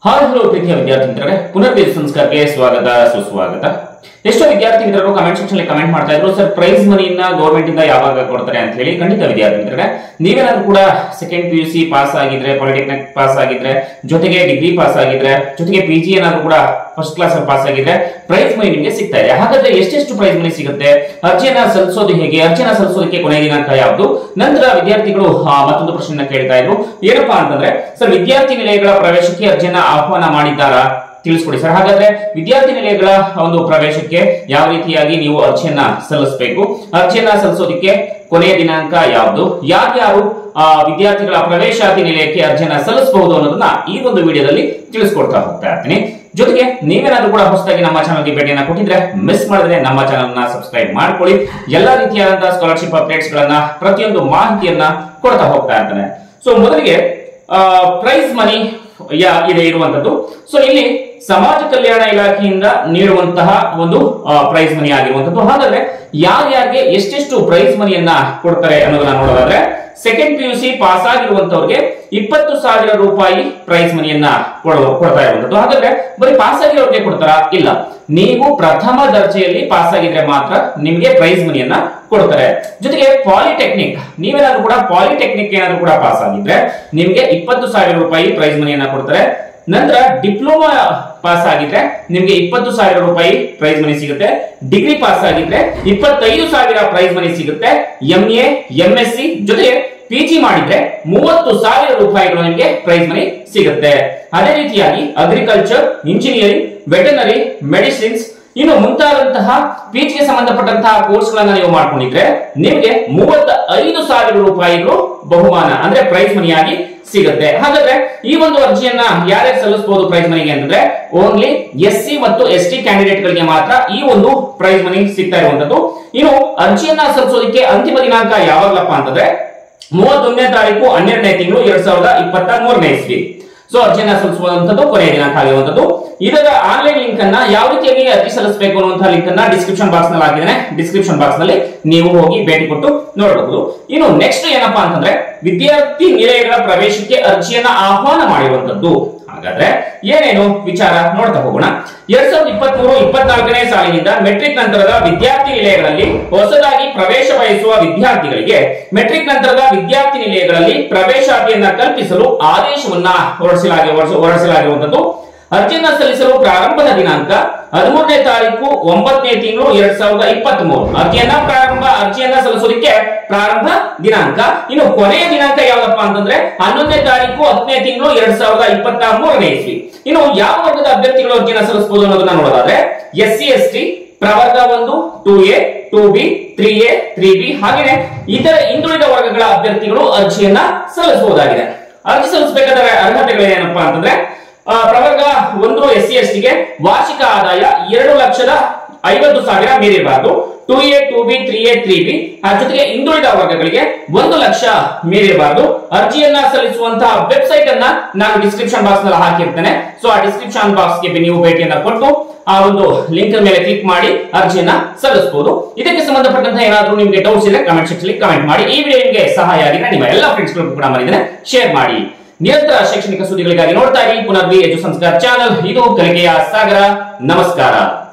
hi hello ಪ್ರೀತಿಯ ವಿದ್ಯಾರ್ಥಿ ಮಿತ್ರರೇ ಪುನರ್ವೇದ ಸಂಸ್ಕಾರಕ್ಕೆ ಸ್ವಾಗತ ಸುಸ್ವಾಗತ ಎಷ್ಟೋ ವಿದ್ಯಾರ್ಥಿ ಮಿತ್ರರು ಕಮೆಂಟ್ ಸೆಕ್ಷನ್ ಕಮೆಂಟ್ ಮಾಡ್ತಾ ಇದ್ರು ಸರ್ ಪ್ರೈಸ್ ಮನಿಯನ್ನ ಗೌರ್ಮೆಂಟ್ ಇಂದ ಯಾವಾಗ ಕೊಡ್ತಾರೆ ಅಂತ ಹೇಳಿ ಖಂಡಿತ ವಿದ್ಯಾರ್ಥಿ ಮಿತ್ರರೇ ನೀವೇನಾದ್ರೂ ಕೂಡ second P U C pass ಆಗಿದ್ರೆ ಪಾಲಿಟೆಕ್ನಿಕ್ ಪಾಸ್ ಆಗಿದ್ರೆ ಜೊತೆಗೆ ಡಿಗ್ರಿ ಪಾಸ್ ಆಗಿದ್ರೆ ಜೊತೆಗೆ ಪಿ ಜಿ ಏನಾದ್ರು ಕೂಡ ಫಸ್ಟ್ ಕ್ಲಾಸ್ ಅಲ್ಲಿ ಪಾಸ್ ಆಗಿದ್ರೆ ಪ್ರೈಸ್ ಮನಿ ನಿಮಗೆ ಸಿಗ್ತಾ ಇದೆ ಹಾಗಾದ್ರೆ ಎಷ್ಟೆಷ್ಟು ಪ್ರೈಸ್ ಮನಿ ಸಿಗುತ್ತೆ ಅರ್ಜಿಯನ್ನ ಸಲ್ಲಿಸೋದು ಹೇಗೆ ಅರ್ಜಿಯನ್ನ ಸಲ್ಲಿಸೋದಕ್ಕೆ ಕೊನೆಯ ದಿನಾಂಕ ಯಾವುದು ನಂತರ ವಿದ್ಯಾರ್ಥಿಗಳು ಆ, ಮತ್ತೊಂದು ಪ್ರಶ್ನೆ ಕೇಳ್ತಾ ಇದ್ರು ಏನಪ್ಪಾ ಅಂತಂದ್ರೆ ಸರ್ ವಿದ್ಯಾರ್ಥಿ ನಿಲಯಗಳ ಪ್ರವೇಶಕ್ಕೆ ಅರ್ಜಿಯನ್ನ ಆಹ್ವಾನ ಮಾಡಿದ್ದಾರಾ ತಿಳಿಸ್ಕೊಡಿ ಸರ್ ಹಾಗಾದ್ರೆ ವಿದ್ಯಾರ್ಥಿ ನಿಲಯಗಳ ಒಂದು ಪ್ರವೇಶಕ್ಕೆ ಯಾವ ರೀತಿಯಾಗಿ ನೀವು ಅರ್ಜಿಯನ್ನ ಸಲ್ಲಿಸಬೇಕು ಅರ್ಜಿಯನ್ನ ಸಲ್ಲಿಸೋದಕ್ಕೆ ಕೊನೆಯ ದಿನಾಂಕ ಯಾವುದು ಯಾರ್ಯಾರು ಆ, ವಿದ್ಯಾರ್ಥಿಗಳ ಪ್ರವೇಶಾತಿ ನಿಲಯಕ್ಕೆ ಅರ್ಜಿಯನ್ನ ಸಲ್ಲಿಸಬಹುದು ಅನ್ನೋದನ್ನ ಈ ಒಂದು ವಿಡಿಯೋದಲ್ಲಿ ತಿಳಿಸ್ಕೊಡ್ತಾ ಹೋಗ್ತಾ ಇರ್ತೀನಿ ಜೊತೆಗೆ ನೀವೇನಾದ್ರೂ ಕೂಡ ಹೊಸದಾಗಿ ನಮ್ಮ ಚಾನಲ್ಗೆ ಭೇಟಿಯನ್ನ ಕೊಟ್ಟಿದ್ರೆ ಮಿಸ್ ಮಾಡಿದ್ರೆ ನಮ್ಮ ಚಾನಲ್ ನ ಸಬ್ಸ್ಕ್ರೈಬ್ ಮಾಡ್ಕೊಳ್ಳಿ ಎಲ್ಲಾ ರೀತಿಯಾದಂತಹ ಸ್ಕಾಲರ್ಶಿಪ್ ಅಪ್ಡೇಟ್ಸ್ ಗಳನ್ನ ಪ್ರತಿಯೊಂದು ಮಾಹಿತಿಯನ್ನ ಕೊಡ್ತಾ ಹೋಗ್ತಾ ಇರ್ತಾನೆ ಸೊ ಮೊದಲಿಗೆ ಪ್ರೈಸ್ ಮನಿ ಯಾ ಇದೆ ಇರುವಂತದ್ದು ಸೊ ಇಲ್ಲಿ ಸಮಾಜ ಕಲ್ಯಾಣ ಇಲಾಖೆಯಿಂದ ನೀಡುವಂತಹ ಒಂದು ಪ್ರೈಸ್ ಮನಿ ಆಗಿರುವಂತದ್ದು ಹಾಗಾದ್ರೆ ಯಾರ್ಯಾರಿಗೆ ಎಷ್ಟೆಷ್ಟು ಪ್ರೈಸ್ ಮನಿಯನ್ನ ಕೊಡ್ತಾರೆ ಅನ್ನೋದನ್ನ ನೋಡೋದಾದ್ರೆ second P U C pass ಆಗಿರುವಂತವ್ರಿಗೆ ಇಪ್ಪತ್ತು ಸಾವಿರ ರೂಪಾಯಿ ಪ್ರೈಸ್ ಮನಿಯನ್ನ ಕೊಡೋ- ಕೊಡ್ತಾ ಇರುವಂತದ್ದು ಹಾಗಾದ್ರೆ ಬರೀ ಪಾಸ್ ಆಗಿರೋರಿಗೆ ಕೊಡ್ತಾರಾ ಇಲ್ಲ ನೀವು ಪ್ರಥಮ ದರ್ಜೆಯಲ್ಲಿ ಪಾಸ್ ಆಗಿದ್ರೆ ಮಾತ್ರ ನಿಮಗೆ ಪ್ರೈಸ್ ಮನಿಯನ್ನ ಕೊಡ್ತಾರೆ ಜೊತೆಗೆ ಪಾಲಿಟೆಕ್ನಿಕ್ ನೀವೇನಾದ್ರೂ ಕೂಡ ಪಾಲಿಟೆಕ್ನಿಕ್ ಏನಾದ್ರೂ ಕೂಡ ಪಾಸ್ ಆಗಿದ್ರೆ ನಿಮ್ಗೆ ಇಪ್ಪತ್ತು ಸಾವಿರ ರೂಪಾಯಿ ಪ್ರೈಸ್ ಮನಿಯನ್ನ ಕೊಡ್ತಾರೆ ನಂತರ ಡಿಪ್ಲೊಮಾ ಪಾಸ್ ಆಗಿದ್ರೆ ನಿಮ್ಗೆ ಇಪ್ಪತ್ತು ಸಾವಿರ ರೂಪಾಯಿ ಪ್ರೈಸ್ ಮನಿ ಸಿಗುತ್ತೆ ಡಿಗ್ರಿ ಪಾಸ್ ಆಗಿದ್ರೆ ಇಪ್ಪತ್ತೈದು ಸಾವಿರ ಪ್ರೈಸ್ ಮನಿ ಸಿಗುತ್ತೆ M A M S C ಜೊತೆಗೆ ಪಿ ಜಿ ಮಾಡಿದ್ರೆ ಮೂವತ್ತು ಸಾವಿರ ರೂಪಾಯಿಗಳು ನಿಮಗೆ ಪ್ರೈಸ್ ಮನಿ ಸಿಗುತ್ತೆ ಅದೇ ರೀತಿಯಾಗಿ ಅಗ್ರಿಕಲ್ಚರ್ ಇಂಜಿನಿಯರಿಂಗ್ ವೆಟನರಿ ಮೆಡಿಸಿನ್ಸ್ ಇನ್ನು ಮುಂತಾದಂತಹ ಪಿಜಿಗೆ ಸಂಬಂಧಪಟ್ಟಂತಹ ಕೋರ್ಸ್ ಗಳನ್ನ ನೀವು ಮಾಡ್ಕೊಂಡಿದ್ರೆ ನಿಮಗೆ ಮೂವತ್ತ ಐದು ಸಾವಿರ ರೂಪಾಯಿಗಳು ಬಹುಮಾನ ಅಂದ್ರೆ ಪ್ರೈಸ್ ಮನಿಯಾಗಿ ಸಿಗುತ್ತೆ ಹಾಗಾದ್ರೆ ಈ ಒಂದು ಅರ್ಜಿಯನ್ನ ಯಾರ್ಯಾರು ಸಲ್ಲಿಸಬಹುದು ಪ್ರೈಸ್ ಮನಿಗೆ ಅಂತಂದ್ರೆ ಓನ್ಲಿ ಎಸ್ ಸಿ ಮತ್ತು ಎಸ್ ಟಿ ಕ್ಯಾಂಡಿಡೇಟ್ ಗಳಿಗೆ ಮಾತ್ರ ಈ ಒಂದು ಪ್ರೈಸ್ ಮನಿ ಸಿಗ್ತಾ ಇರುವಂತದ್ದು ಇನ್ನು ಅರ್ಜಿಯನ್ನ ಸಲ್ಲಿಸೋದಕ್ಕೆ ಅಂತಿಮ ದಿನಾಂಕ ಯಾವಾಗ್ಲಪ್ಪ ಅಂತಂದ್ರೆ ಮೂವತ್ತೊಂದನೇ ತಾರೀಕು ಹನ್ನೆರಡನೇ ತಿಂಗಳು ಎರಡ್ ಸಾವಿರದ ಇಪ್ಪತ್ತ ಮೂರನೇ ಇಸ್ವಿ ಸೊ ಅರ್ಜಿಯನ್ನ ಸಲ್ಲಿಸುವಂತದ್ದು ಕೊನೆಯ ದಿನಾಂಕ ಆಗಿರುವಂತದ್ದು ಇದರ ಆನ್ಲೈನ್ ಲಿಂಕ್ ಅನ್ನ ಯಾವ ರೀತಿಯಾಗಿ ಅರ್ಜಿ ಸಲ್ಲಿಸಬೇಕು ಅನ್ನುವಂತಹ ಲಿಂಕ್ ಅನ್ನ ಡಿಸ್ಕ್ರಿಪ್ಷನ್ ಬಾಕ್ಸ್ ನಲ್ಲಿ ಹಾಕಿದ್ದೇನೆ ಡಿಸ್ಕ್ರಿಪ್ಷನ್ ಬಾಕ್ಸ್ ನಲ್ಲಿ ನೀವು ಹೋಗಿ ಭೇಟಿ ಕೊಟ್ಟು ನೋಡಬಹುದು ಇನ್ನು ನೆಕ್ಸ್ಟ್ ಏನಪ್ಪಾ ಅಂತಂದ್ರೆ ವಿದ್ಯಾರ್ಥಿ ನಿಲಯಗಳ ಪ್ರವೇಶಕ್ಕೆ ಅರ್ಜಿಯನ್ನ ಆಹ್ವಾನ ಮಾಡಿರುವಂತದ್ದು ಹಾಗಾದ್ರೆ ಏನೇನು ವಿಚಾರ ನೋಡ್ತಾ ಹೋಗೋಣ ಎರಡ್ ಸಾವಿರದ ಇಪ್ಪತ್ತ್ ಮೂರು ಇಪ್ಪತ್ನಾಲ್ಕನೇ ಸಾಲಿನಿಂದ ಮೆಟ್ರಿಕ್ ನಂತರದ ವಿದ್ಯಾರ್ಥಿ ನಿಲಯಗಳಲ್ಲಿ ಹೊಸದಾಗಿ ಪ್ರವೇಶ ಬಯಸುವ ವಿದ್ಯಾರ್ಥಿಗಳಿಗೆ ಮೆಟ್ರಿಕ್ ನಂತರದ ವಿದ್ಯಾರ್ಥಿ ನಿಲಯಗಳಲ್ಲಿ ಪ್ರವೇಶಾತಿಯನ್ನ ಕಲ್ಪಿಸಲು ಆದೇಶವನ್ನ ಹೊರಡಿಸಲಾಗಿ ಹೊರಡಿಸ- ಹೊರಡಿಸಲಾಗಿರುವಂತದ್ದು ಅರ್ಜಿಯನ್ನ ಸಲ್ಲಿಸಲು ಪ್ರಾರಂಭದ ದಿನಾಂಕ ಹದಿಮೂರನೇ ತಾರೀಕು ಒಂಬತ್ತನೇ ತಿಂಗಳು ಎರಡ್ ಸಾವಿರದ ಇಪ್ಪತ್ತ್ ಮೂರು ಅರ್ಜಿಯನ್ನ ಪ್ರಾರಂಭ ಅರ್ಜಿಯನ್ನ ಸಲ್ಲಿಸೋದಕ್ಕೆ ಪ್ರಾರಂಭ ದಿನಾಂಕ ಇನ್ನು ಕೊನೆಯ ದಿನಾಂಕ ಯಾವ್ದಪ್ಪ ಅಂತಂದ್ರೆ ಹನ್ನೊಂದನೇ ತಾರೀಕು ಹತ್ತನೇ ತಿಂಗಳು ಎರಡ್ ಸಾವಿರದ ಇಪ್ಪತ್ತ ಮೂರನೇ ಇಸ್ವಿ ಇನ್ನು ಯಾವ ವರ್ಗದ ಅಭ್ಯರ್ಥಿಗಳು ಅರ್ಜಿಯನ್ನ ಸಲ್ಲಿಸಬಹುದು ಅನ್ನೋದನ್ನ ನೋಡೋದಾದ್ರೆ ಎಸ್ ಸಿ ಎಸ್ ಟಿ ಪ್ರವರ್ಗ ಒಂದು two A two B three A three B ಹಾಗೆಯೇ ಇತರ ಹಿಂದುಳಿದ ವರ್ಗಗಳ ಅಭ್ಯರ್ಥಿಗಳು ಅರ್ಜಿಯನ್ನ ಸಲ್ಲಿಸಬಹುದಾಗಿದೆ ಅರ್ಜಿ ಸಲ್ಲಿಸಬೇಕಾದ ಅರ್ಹತೆಗಳೇನಪ್ಪಾ ಅಂತಂದ್ರೆ ಆ, ಪ್ರವರ್ಗ ಒಂದು ಎಸ್ ಸಿ ಎಸ್ ಟಿಗೆ ವಾರ್ಷಿಕ ಆದಾಯ ಎರಡು ಲಕ್ಷದ ಐವತ್ತು ಸಾವಿರ ಮೀರಿರಬಾರದು two A two B three A three B ಜೊತೆಗೆ ಹಿಂದುಳಿದ ವರ್ಗಗಳಿಗೆ ಒಂದು ಲಕ್ಷ ಮೀರಿರಬಾರದು ಅರ್ಜಿಯನ್ನ ಸಲ್ಲಿಸುವಂತಹ ವೆಬ್ಸೈಟ್ ಅನ್ನ ನಾನು ಡಿಸ್ಕ್ರಿಪ್ಷನ್ ಬಾಕ್ಸ್ ನಲ್ಲಿ ಹಾಕಿರ್ತೇನೆ ಸೊ ಆ ಡಿಸ್ಕ್ರಿಪ್ಷನ್ ಬಾಕ್ಸ್ ಗೆ ನೀವು ಭೇಟಿಯನ್ನ ಕೊಟ್ಟು ಆ ಒಂದು ಲಿಂಕ್ ಮೇಲೆ ಕ್ಲಿಕ್ ಮಾಡಿ ಅರ್ಜಿಯನ್ನ ಸಲ್ಲಿಸಬಹುದು ಇದಕ್ಕೆ ಸಂಬಂಧಪಟ್ಟಂತ ಏನಾದರೂ ನಿಮಗೆ ಡೌಟ್ಸ್ ಇದೆ ಕಮೆಂಟ್ ಸೆಕ್ಷನ್ ಕಮೆಂಟ್ ಮಾಡಿ ಈ ವಿಡಿಯೋ ನಿಮಗೆ ಸಹಾಯ ಆಗಿದ್ರೆ ನಿಮ್ಮ ಎಲ್ಲ ಫ್ರೆಂಡ್ಸ್ ಕೂಡ ಮಾಡಿದ್ರೆ ಶೇರ್ ಮಾಡಿ ನಿರಂತರ ಶೈಕ್ಷಣಿಕ ಸುದ್ದಿಗಳಿಗಾಗಿ ನೋಡ್ತಾ ಇರಿ ಪುನರ್ವಿ ಎಜು ಸಂಸ್ಕಾರ ಚಾನಲ್ ಇದು ಕಲಿಕೆಯ ಸಾಗರ ನಮಸ್ಕಾರ